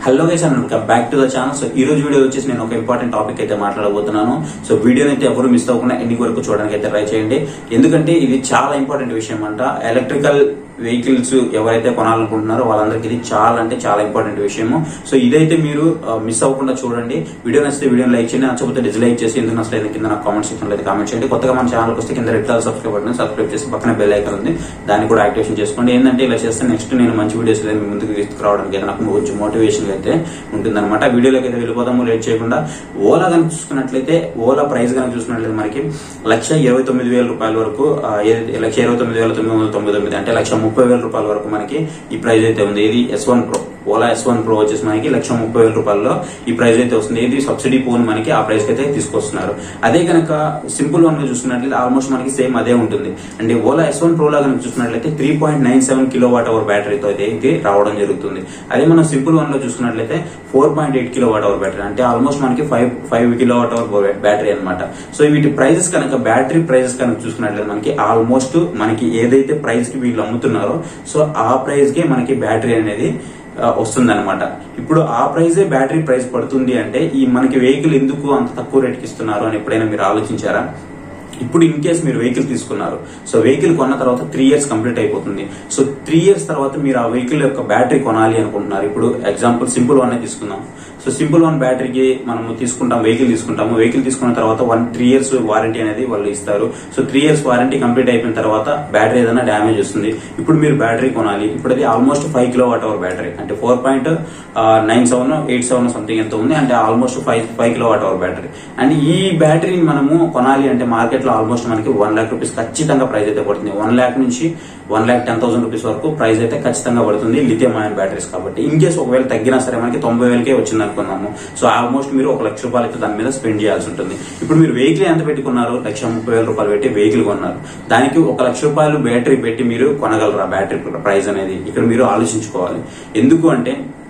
hello guys and back to the channel so ఈ రోజు video వచ్చేసి నేను ఒక ఇంపార్టెంట్ టాపిక్ అయితే మాట్లాడబోతున్నాను సో వీడియోని అయితే ఎవరు మిస్ అవ్వకుండా ఎన్ని వరకు చూడడానికి అయితే ట్రై చేయండి ఎందుకంటే ఇది చాలా ఇంపార్టెంట్ విషయం అంట ఎలక్ట్రికల్ వెహికల్స్ ఎవరైతే కొనాలనుకుంటున్నారో వాళ్ళందరికీ ఇది చాలా అంటే చాలా ఇంపార్టెంట్ విషయము సో ఇదైతే మీరు మిస్ అవ్వకుండా చూడండి వీడియో నచ్చితే వీడియో లైక్ చేయండి నచ్చకపోతే డిస్లైక్ చేసి ఎందుకు నచ్చలేదు కింద నాకు కామెంట్ సెక్షన్ అయితే కామెంట్ చేయండి కొత్తగా మన ఛానల్ వస్తే కింద red colour subscribe button subscribe చేసి పక్కన బెల్ ఐకాన్ ఉంది దాన్ని కూడా యాక్టివేషన్ చేసుకోండి ఏంటంటే ఇలా చేస్తే నెక్స్ట్ నేను మంచి వీడియోస్ అయితే మీ ముందుకు తీసుకురావడానికి అయితే నాకు కొంచెం మోటివేషన్ అయితే ఉంటుందన్నమాట వీడియోలోకి అయితే వెళ్ళిపోదాము లేట్ చేయకుండా ఓలా కనుక చూసుకున్నట్లయితే ఓలా ప్రైస్ కనుక చూసుకున్నట్లయితే మనకి లక్ష ఇరవై తొమ్మిది వేల రూపాయల వరకు ఆ, ఏదైతే లక్ష ఇరవై తొమ్మిది వేల తొమ్మిది వందల తొంభై తొమ్మిది అంటే లక్ష ముప్పై వేల రూపాయల వరకు మనకి ఈ ప్రైస్ అయితే ఉంది ఇది S one pro Ola S one pro వచ్చేసి మనకి లక్ష ముప్పై వేల రూపాయల్లో ఈ ప్రైస్ అయితే వస్తుంది ఇది సబ్సిడీ ఫోన్ మనకి ఆ ప్రైస్ అయితే తీసుకొస్తున్నారు అదే కనుక సింపుల్ వన్ గా చూసుకున్నట్లయితే ఆల్మోస్ట్ మనకి సేమ్ అదే ఉంటుంది అంటే ఓలా ఎస్ వన్ ప్రో లా కనుక చూసుకున్నట్లయితే three point nine seven kilo watt hour బ్యాటరీతో అయితే ఇది రావడం జరుగుతుంది అదే మనం సింపుల్ వన్ లో చూసుకున్నట్లయితే four point eight kilo watt hour battery అంటే ఆల్మోస్ట్ మనకి five five kilo watt hour battery అనమాట సో వీటి ప్రైజెస్ కనుక బ్యాటరీ ప్రైజెస్ కనుక చూసుకున్నట్లయితే మనకి ఆల్మోస్ట్ మనకి ఏదైతే ప్రైస్ కి వీళ్ళు అమ్ముతున్నారో సో ఆ ప్రైస్ కి మనకి బ్యాటరీ అనేది వస్తుంది అనమాట ఇప్పుడు ఆ ప్రైజే బ్యాటరీ ప్రైస్ పడుతుంది అంటే ఈ మనకి వెహికల్ ఎందుకు అంత తక్కువ రేట్కి ఇస్తున్నారు అని ఎప్పుడైనా మీరు ఆలోచించారా ఇప్పుడు ఇన్ కేస్ మీరు వెహికల్ తీసుకున్నారు సో వెహికల్ కొన్న తర్వాత త్రీ ఇయర్స్ కంప్లీట్ అయిపోతుంది సో త్రీ ఇయర్స్ తర్వాత మీరు ఆ వెహికల్ యొక్క బ్యాటరీ కొనాలి అనుకుంటున్నారు ఇప్పుడు ఎగ్జాంపుల్ సింపుల్ వన్ తీసుకుందాం సో సింపుల్ వన్ బ్యాటరీకి మనము తీసుకుంటాం వెహికల్ తీసుకుంటాము వెహికల్ తీసుకున్న తర్వాత వన్ త్రీ ఇయర్స్ వారంటీ అనేది వాళ్ళు ఇస్తారు so three years warranty complete అయిపోయిన తర్వాత బ్యాటరీ ఏదైనా డ్యామేజ్ వస్తుంది ఇప్పుడు మీరు బ్యాటరీ కొనాలి ఇప్పుడు అది almost five kilo watt hour battery అంటే four point nine seven eight seven something ఎంత ఉంది అంటే almost five five kilo watt hour battery and ఈ బ్యాటరీని మనము కొనాలి అంటే మార్కెట్ లో ఆల్మోస్ట్ మనకి వన్ లాక్ రూపీస్ ఖచ్చితంగా ప్రైస్ అయితే పడుతుంది వన్ లాక్ నుంచి one lakh ten thousand rupees వరకు ప్రైస్ అయితే ఖచ్చితంగా పడుతుంది లిథియం ఆయన్ బ్యాటరీస్ కాబట్టి ఇన్ కేస్ ఒకవేళ తగ్గినా సరే మనకి తొంభై వేలకే వచ్చింది అనుకున్నాము సో ఆల్మోస్ట్ మీరు ఒక లక్ష రూపాయలు అయితే దాని మీద స్పెండ్ చేయాల్సి ఉంటుంది ఇప్పుడు మీరు వెహికల్ ఎంత పెట్టుకున్నారు లక్ష ముప్పై వేల రూపాయలు పెట్టి వెహికల్ కొన్నారు దానికి ఒక లక్ష రూపాయలు బ్యాటరీ పెట్టి మీరు కొనగలరా బ్యాటరీ ప్రైస్ అనేది ఇక్కడ మీరు ఆలోచించుకోవాలి ఎందుకు అంటే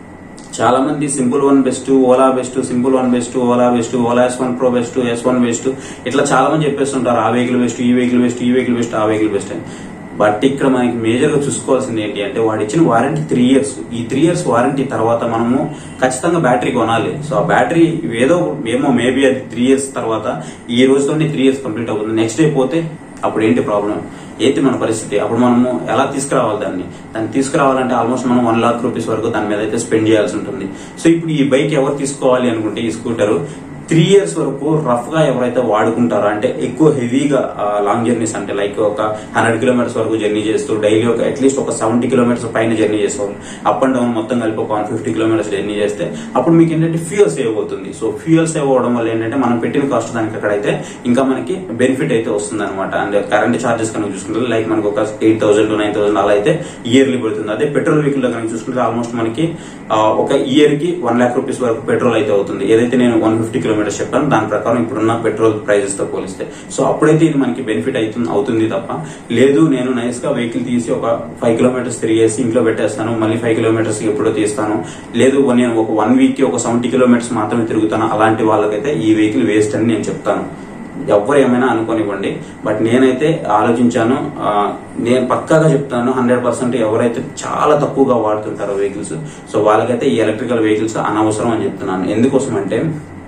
చాలా మంది simple one best Ola best simple one best Ola best Ola S one pro best S one best ఇట్లా చాలా మంది చెప్పేస్తుంటారు ఆ వెహికల్ బెస్ట్ ఈ వెహికల్ బెస్ట్ ఈ వెహికల్ బెస్ట్ ఆ వెహికల్ బెస్ట్ అని బట్ ఇక్కడ మనకి మేజర్ గా చూసుకోవాల్సింది ఏంటి అంటే వాడు ఇచ్చిన వారంటీ త్రీ ఇయర్స్ ఈ త్రీ ఇయర్స్ వారంటీ తర్వాత మనము ఖచ్చితంగా బ్యాటరీ కొనాలి సో ఆ బ్యాటరీ ఏదో ఏమో మేబీ అది త్రీ ఇయర్స్ తర్వాత ఈ రోజుతోనే త్రీ ఇయర్స్ కంప్లీట్ అవుతుంది నెక్స్ట్ డే పోతే అప్పుడు ఏంటి ప్రాబ్లం ఏంటి మన పరిస్థితి అప్పుడు మనము ఎలా తీసుకురావాలి దాన్ని దాన్ని తీసుకురావాలంటే ఆల్మోస్ట్ మనం వన్ లాక్ రూపీస్ వరకు దాని మీద అయితే స్పెండ్ చేయాల్సి ఉంటుంది సో ఇప్పుడు ఈ బైక్ ఎవరు తీసుకోవాలి అనుకుంటే ఈ స్కూటర్ త్రీ ఇయర్స్ వరకు రఫ్ గా ఎవరైతే వాడుకుంటారో అంటే ఎక్కువ హెవీగా లాంగ్ జర్నీస్ అంటే లైక్ ఒక హండ్రెడ్ కిలోమీటర్స్ వరకు జర్నీ చేస్తూ డైలీ ఒక అట్లీస్ట్ ఒక సెవెంటీ కిలోమీటర్స్ పైన జర్నీ చేసేవాళ్ళు అప్ అండ్ డౌన్ మొత్తం కలిపి ఒక వన్ ఫిఫ్టీ కిలోమీటర్స్ జర్నీ చేస్తే అప్పుడు మీకు ఏంటంటే ఫ్యూయల్ సేవ్ అవుతుంది సో ఫ్యూయల్ సేవ్ అవడం వల్ల ఏంటంటే మనం పెట్టిన కాస్ట్ దానికి అక్కడైతే ఇంకా మనకి బెనిఫిట్ అయితే వస్తుంది అనమాట అండ్ కరెంట్ చార్జెస్ కనుక చూసుకుంటే లైక్ మనకు ఒక eight thousand to nine thousand అలా అయితే ఇయర్లీ పడుతుంది అదే పెట్రోల్ వెహికల్ లో కనుక చూసుకుంటే ఆల్మోస్ట్ మనకి ఆ, ఒక ఇయర్ కి వన్ లాక్ రూపీస్ వరకు పెట్రోల్ అయితే అవుతుంది ఏదైతే నేను వన్ ఫిఫ్టీ కిలోమీటర్స్ చెప్పాను దాని ప్రకారం ఇప్పుడున్న పెట్రోల్ ప్రైజెస్ తో పోలిస్తే సో అప్పుడైతే ఇది మనకి బెనిఫిట్ అవుతుంది అవుతుంది తప్ప లేదు నేను నైస్ గా వెహికల్ తీసి ఒక ఫైవ్ కిలోమీటర్స్ తిరిగేసి ఇంట్లో పెట్టేస్తాను మళ్ళీ ఫైవ్ కిలోమీటర్స్ ఎప్పుడో తీస్తాను లేదు నేను ఒక వన్ వీక్ కి ఒక సెవెంటీ కిలోమీటర్స్ మాత్రమే తిరుగుతాను అలాంటి వాళ్ళకైతే ఈ వెహికల్ వేస్ట్ అని నేను చెప్తాను ఎవరు ఏమైనా అనుకోనివ్వండి బట్ నేనైతే ఆలోచించాను ఆ, నేను పక్కాగా చెప్తాను హండ్రెడ్ పర్సెంట్ ఎవరైతే చాలా తక్కువగా వాడుతుంటారో వెహికల్స్ సో వాళ్ళకైతే ఈ ఎలక్ట్రికల్ వెహికల్స్ అనవసరం అని చెప్తున్నాను ఎందుకోసం అంటే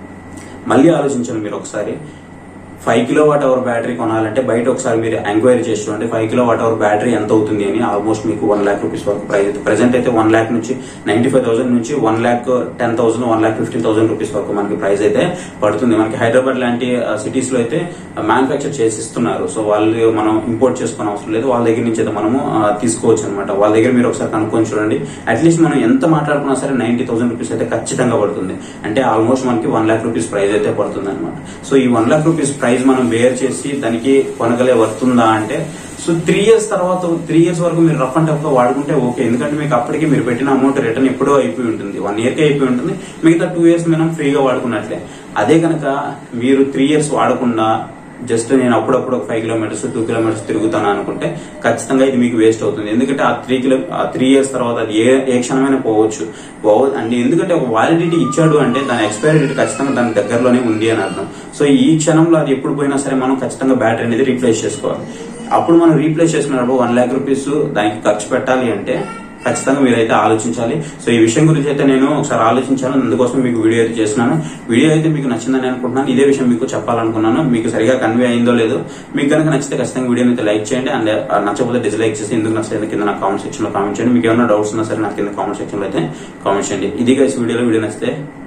మళ్ళీ ఆలోచించండి మీరు ఒకసారి five kilo watt hour battery కొనాలంటే బయట ఒకసారి మీరు ఎంక్వైరీ చేసి చూడండి five kilo watt hour battery ఎంత అవుతుంది అని ఆల్మోస్ట్ మీకు వన్ లాక్ రూపీస్ వరకు ప్రైస్ అయితే ప్రెసెంట్ అయితే వన్ లాక్ నుంచి నైన్టీ ఫైవ్ థౌసండ్ నుంచి one lakh ten thousand one lakh fifteen thousand rupees వరకు మనకి ప్రైస్ అయితే పడుతుంది మనకి హైదరాబాద్ లాంటి సిటీస్ లో అయితే మ్యానుఫ్యాక్చర్ చేసి ఇస్తున్నారు సో వాళ్ళు మనం ఇంపోర్ట్ చేసుకునే అవసరం లేదు వాళ్ళ దగ్గర నుంచి అయితే మనము ఆ, తీసుకోవచ్చు అనమాట వాళ్ళ దగ్గర మీరు ఒకసారి కనుక్కొని చూడండి అట్లీస్ట్ మనం ఎంత మాట్లాడుకున్నా సరే నైన్టీ థౌసండ్ రూపీస్ అయితే ఖచ్చితంగా పడుతుంది అంటే ఆల్మోస్ట్ మనకి వన్ లాక్ రూపీస్ ప్రైస్ అయితే పడుతుంది అనమాట సో ఈ వన్ లాక్ రూపీస్ ప్రైస్ మనం వేర్ చేసి దానికి కొనగలే వర్తుందా అంటే సో త్రీ ఇయర్స్ తర్వాత త్రీ ఇయర్స్ వరకు మీరు రఫ్ అండ్ టఫ్ గా వాడుకుంటే ఓకే ఎందుకంటే మీకు అప్పటికి మీరు పెట్టిన అమౌంట్ రిటర్న్ ఎప్పుడో అయిపోయి ఉంటుంది వన్ ఇయర్ కి అయిపోయి ఉంటుంది మిగతా టూ ఇయర్స్ మనం ఫ్రీగా వాడుకున్నట్లే అదే కనుక మీరు త్రీ ఇయర్స్ వాడకుండా జస్ట్ నేను అప్పుడప్పుడు ఒక ఫైవ్ కిలోమీటర్స్ టూ కిలోమీటర్స్ తిరుగుతాను అనుకుంటే ఖచ్చితంగా ఇది మీకు వేస్ట్ అవుతుంది ఎందుకంటే ఆ త్రీ కిలో ఆ త్రీ ఇయర్స్ తర్వాత అది ఏ ఏ క్షణమైనా పోవచ్చు పోవ అంటే ఎందుకంటే ఒక వాలిడిటీ ఇచ్చాడు అంటే దాని ఎక్స్పైరీ డేట్ ఖచ్చితంగా దాని దగ్గరలోనే ఉంది అని అర్థం సో ఈ క్షణంలో అది ఎప్పుడు పోయినా సరే మనం ఖచ్చితంగా బ్యాటరీ అనేది రీప్లేస్ చేసుకోవాలి అప్పుడు మనం రీప్లేస్ చేసుకున్నప్పుడు వన్ లాక్ రూపీస్ దానికి ఖర్చు పెట్టాలి అంటే ఖచ్చితంగా మీరైతే ఆలోచించాలి సో ఈ విషయం గురించి అయితే నేను ఒకసారి ఆలోచించాను అందుకోసం మీకు వీడియో అయితే చేస్తున్నాను వీడియో అయితే మీకు నచ్చిందని అనుకుంటున్నాను ఇదే విషయం మీకు చెప్పాలనుకున్నాను మీకు సరిగా కన్వే అయిందో లేదో మీకు కనుక నచ్చితే ఖచ్చితంగా వీడియోని అయితే లైక్ చేయండి అండ్ నచ్చకపోతే డిస్లైక్ చేసి ఎందుకు నచ్చలేదు కింద నా కామెంట్ సెక్షన్ లో కామెంట్ చేయండి మీకు ఏమైనా డౌట్స్ ఉన్నా సరే నాకు కింద కామెంట్ సెక్షన్ లో అయితే కామెంట్ చేయండి ఇది గైస్ వీడియోలో వీడియో నచ్చితే